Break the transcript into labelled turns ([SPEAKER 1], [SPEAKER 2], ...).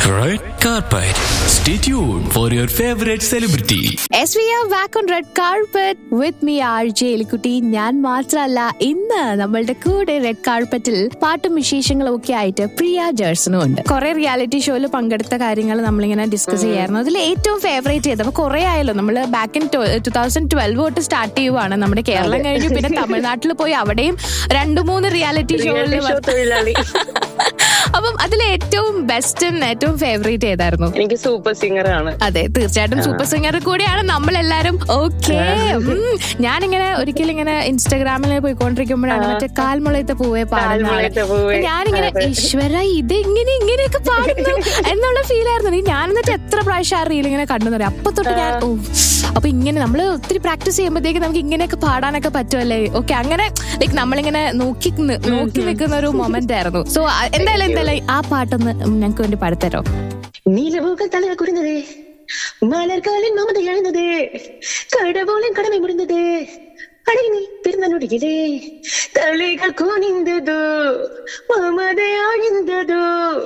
[SPEAKER 1] Red carpet. Stay tuned for your favorite celebrity.
[SPEAKER 2] S V R back on red carpet with me R J എലിക്കുട്ടി ഞാൻ മാത്രമല്ല ഇന്ന് നമ്മളുടെ കൂടെ red കാർപ്പറ്റിൽ പാട്ടും വിശേഷങ്ങളും ഒക്കെ ആയിട്ട് പ്രിയ ജേഴ്സണും ഉണ്ട് കുറെ റിയാലിറ്റി ഷോയിൽ പങ്കെടുത്ത കാര്യങ്ങൾ നമ്മളിങ്ങനെ ഡിസ്കസ് ചെയ്യായിരുന്നു അതിൽ ഏറ്റവും ഫേവറേറ്റ് ചെയ്ത് അപ്പൊ കുറെ ആയല്ലോ നമ്മൾ back in two thousand twelve തൊട്ട് സ്റ്റാർട്ട് ചെയ്യുവാണ് നമ്മുടെ കേരളം കഴിഞ്ഞു പിന്നെ തമിഴ്നാട്ടിൽ പോയി അവിടെയും രണ്ടു മൂന്ന് റിയാലിറ്റി ഷോകളിൽ
[SPEAKER 3] ഷോ തൊഴിലാളി
[SPEAKER 2] അപ്പം അതിൽ ഏറ്റവും ബെസ്റ്റും ഏറ്റവും ഫേവറേറ്റ് ഏതായിരുന്നു
[SPEAKER 3] എനിക്ക് സൂപ്പർ സിംഗർ ആണ്
[SPEAKER 2] അതെ തീർച്ചയായിട്ടും സൂപ്പർ സിംഗർ കൂടിയാണ് നമ്മളെല്ലാരും ഓക്കെ ഞാനിങ്ങനെ ഒരിക്കലും ഇങ്ങനെ ഇൻസ്റ്റാഗ്രാമിൽ പോയിക്കൊണ്ടിരിക്കുമ്പോഴാണ് മറ്റേ കാൽമുളയത്തെ പൂവെ പാടുന്ന ആള്.
[SPEAKER 3] കാൽമുളയത്തെ പൂവേ.
[SPEAKER 2] അപ്പൊ ഞാനിങ്ങനെ
[SPEAKER 3] അതെ.
[SPEAKER 2] ഈശ്വര ഇത് ഇങ്ങനെ ഇങ്ങനെയൊക്കെ പാടുന്നു എന്നുള്ള ഫീൽ ആയിരുന്നു ഈ ഞാൻ എന്നിട്ട് എത്ര പ്രാവശ്യം ആ റീൽ ഇങ്ങനെ കണ്ടെന്ന് പറയാം അപ്പൊ തൊട്ട് ഞാൻ ഓ അപ്പൊ ഇങ്ങനെ നമ്മള് ഒത്തിരി പ്രാക്ടീസ് ചെയ്യുമ്പോഴത്തേക്ക് നമുക്ക് ഇങ്ങനെയൊക്കെ പാടാനൊക്കെ പറ്റുമല്ലേ ഓക്കെ അങ്ങനെ ലൈക്ക് നമ്മളിങ്ങനെ നോക്കി നി- നോക്കി നിൽക്കുന്ന ഒരു മൊമെന്റ് ആയിരുന്നു സോ എന്തായാലും എന്തായാലും ആ പാട്ടൊന്ന് ഞങ്ങൾക്ക് വേണ്ടി പാടിത്തരോ
[SPEAKER 3] നീലവുകൾ തല കുറിഞ്ഞത് മലർകാലിൻ മമത எழுந்தது கடவுளின் கடமை முடிந்தது அடை நீ பிறந்த நொடியிலே தலைகள் குனிந்ததோ மமதை அழிந்ததோ